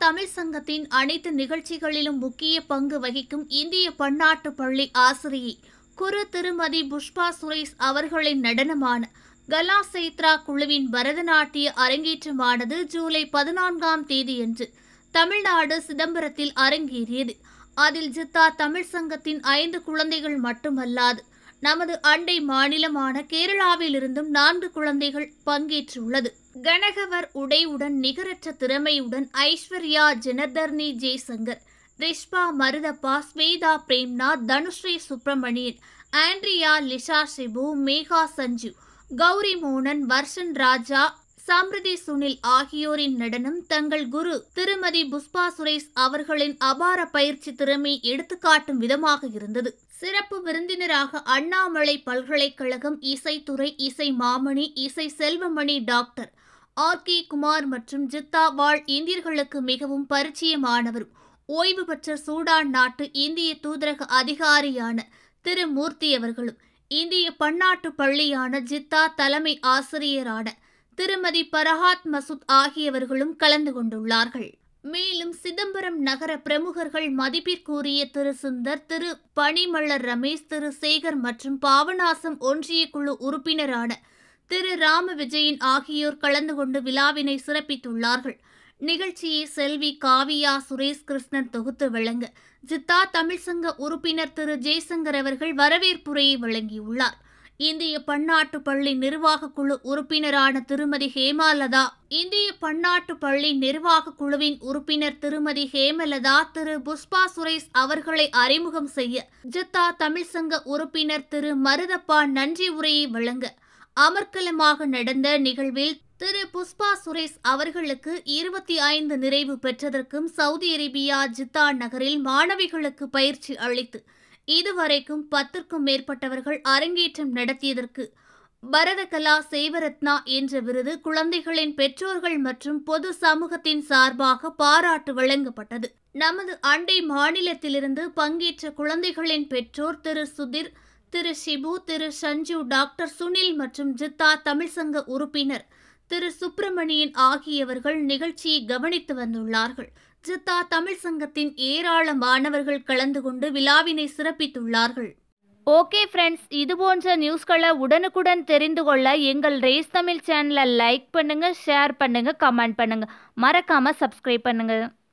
தமிழ் சங்கத்தின் அனைத்து நிகழ்ச்சிகளிலும் முக்கிய பங்கு வகிக்கும் இந்திய பன்னாட்டு பள்ளி ஆசிரியை குரு திருமதி புஷ்பா சுரேஷ் அவர்களின் நடனமான கலா சைத்ரா குழுவின் பரதநாட்டிய அரங்கேற்றமானது ஜூலை பதினான்காம் தேதியன்று தமிழ்நாடு சிதம்பரத்தில் அரங்கேறியது அதில் ஜித்தா தமிழ் சங்கத்தின் ஐந்து குழந்தைகள் மட்டுமல்லாது நமது அண்டை மாநிலமான கேரளாவிலிருந்தும் நான்கு குழந்தைகள் பங்கேற்றுள்ளது கனகவர் உடையுடன் நிகரற்ற திறமையுடன் ஐஸ்வர்யா ஜெனதர்னி ஜெய்சங்கர் ரிஷ்பா மருதப்பா ஸ்வேதா பிரேம்நாத் தனுஸ்ரீ சுப்பிரமணியன் ஆண்ட்ரியா லிஷா சிபு மேகா சஞ்சு கௌரி மோனன் வர்ஷன் ராஜா சம்ருதி சுனில் ஆகியோரின் நடனம் தங்கள் குரு திருமதி புஷ்பா சுரேஷ் அவர்களின் அபார பயிற்சி திறமை எடுத்துக்காட்டும் விதமாக இருந்தது சிறப்பு விருந்தினராக அண்ணாமலை பல்கலைக்கழகம் இசைத்துறை Isai Mamani Isai Selvamani doctor R K Kumar மற்றும் ஜித்தா வாழ் இந்தியர்களுக்கு மிகவும் பரிச்சயமானவரும் ஓய்வு பெற்ற சூடான் நாட்டு இந்திய தூதரக அதிகாரியான திரு மூர்த்தி அவர்களும் இந்திய பன்னாட்டு பள்ளியான ஜித்தா தலைமை ஆசிரியரான திருமதி பரஹாத் மசூத் ஆகியவர்களும் கலந்து கொண்டுள்ளார்கள் மேலும் சிதம்பரம் நகர பிரமுகர்கள் மதிப்பிற்குரிய திரு சுந்தர் திரு பனிமலர் ரமேஷ் திரு சேகர் மற்றும் பாபநாசம் ஒன்றிய குழு உறுப்பினரான திரு ராம விஜயன் ஆகியோர் கலந்து கொண்டு விழாவினை சிறப்பித்துள்ளார்கள் நிகழ்ச்சியை செல்வி காவியா சுரேஷ் கிருஷ்ணன் தொகுத்து வழங்க ஜித்தா தமிழ்சங்க உறுப்பினர் திரு ஜெய்சங்கர் அவர்கள் வரவேற்புரையை வழங்கியுள்ளார் இந்திய பன்னாட்டு பள்ளி நிர்வாக குழு உறுப்பினரான திருமதி ஹேமாலதா இந்திய பன்னாட்டு பள்ளி நிர்வாக குழுவின் உறுப்பினர் திருமதி ஹேமலதா திரு புஷ்பா சுரேஷ் அவர்களை அறிமுகம் செய்ய ஜித்தா தமிழ்சங்க உறுப்பினர் திரு மருதப்பா நன்றி உரையை வழங்க அமர்க்கலமாக நடந்த நிகழ்வில் திரு புஷ்பா சுரேஷ் அவர்களுக்கு இருபத்தி ஐந்து நிறைவு பெற்றதற்கும் சவுதி அரேபியா ஜித்தா நகரில் மாணவிகளுக்கு பயிற்சி அளித்து இதுவரைக்கும் பத்திற்கும் மேற்பட்டவர்கள் அரங்கேற்றம் நடத்தியதற்கு பரதகலா சேவரத்னா என்ற விருது குழந்தைகளின் பெற்றோர்கள் மற்றும் பொது சமூகத்தின் சார்பாக பாராட்டு வழங்கப்பட்டது நமது அண்டை மாநிலத்திலிருந்து பங்கேற்ற குழந்தைகளின் பெற்றோர் திரு சுதிர் திரு ஷிபு திரு சஞ்சு டாக்டர் சுனில் மற்றும் ஜித்தா தமிழ்சங்க உறுப்பினர் திரு சுப்பிரமணியன் ஆகியவர்கள் நிகழ்ச்சியை கவனித்து வந்துள்ளார்கள் ஜித்தா தமிழ் சங்கத்தின் ஏராள மாணவர்கள் கலந்து கொண்டு விழாவினை சிறப்பித்துள்ளார்கள் ஓகே ஃப்ரெண்ட்ஸ் இது போன்ற நியூஸ்களை உடனுக்குடன் தெரிந்து கொள்ள எங்கள் ரேஸ் தமிழ் சேனலை லைக் பண்ணுங்க ஷேர் பண்ணுங்க கமெண்ட் பண்ணுங்க மறக்காம சப்ஸ்கிரைப் பண்ணுங்க